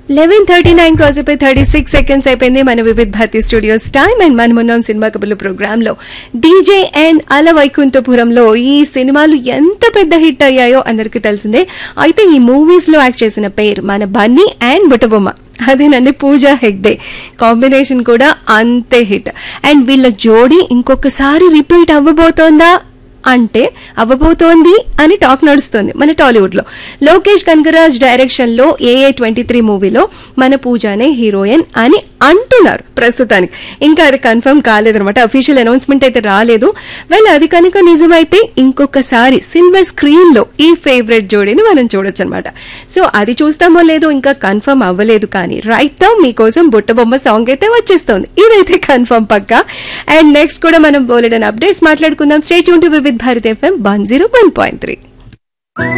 eleven thirty nine cross అయిపోయి thirty six seconds అయిపోయింది మన Vividh Bharati studios time and మనం ఉన్నాం సినిమా కబుర్లు ప్రోగ్రామ్ లో డీజే అండ్ అల వైకుంఠపురంలో ఈ సినిమాలు ఎంత పెద్ద హిట్ అయ్యాయో అందరికీ తెలిసిందే అయితే ఈ మూవీస్ లో యాక్ట్ చేసిన పేరు మన బన్నీ అండ్ బుట్టబొమ్మ అదేనండి పూజా హెగ్డే కాంబినేషన్ కూడా అంతే హిట్ అండ్ వీళ్ళ జోడీ ఇంకొకసారి రిపీట్ అవ్వబోతోందా అంటే అవ్వబోతోంది అని టాక్ నడుస్తుంది మన టాలీవుడ్ లో లోకేష్ కనగరాజ్ డైరెక్షన్ లో ఏఏ ట్వంటీ త్రీ మూవీలో మన పూజానే హీరోయిన్ అని అంటున్నారు ప్రస్తుతానికి ఇంకా అది కన్ఫర్మ్ కాలేదనమాట అఫీషియల్ అనౌన్స్మెంట్ అయితే రాలేదు వెల్ అది కనుక నిజమైతే ఇంకొకసారి సిల్వర్ స్క్రీన్ లో ఈ ఫేవరెట్ జోడీని మనం చూడొచ్చు అనమాట సో అది చూస్తామో లేదో ఇంకా కన్ఫర్మ్ అవ్వలేదు కానీ రైట్ నౌ మీకోసం బుట్టబొమ్మ సాంగ్ అయితే వచ్చేస్తోంది ఇదైతే కన్ఫర్మ్ పక్క అండ్ నెక్స్ట్ కూడా మనం బోలెడన్ అప్డేట్స్ మాట్లాడుకుందాం స్టేట్ యూన్ to Vividh Bharati FM one zero one point three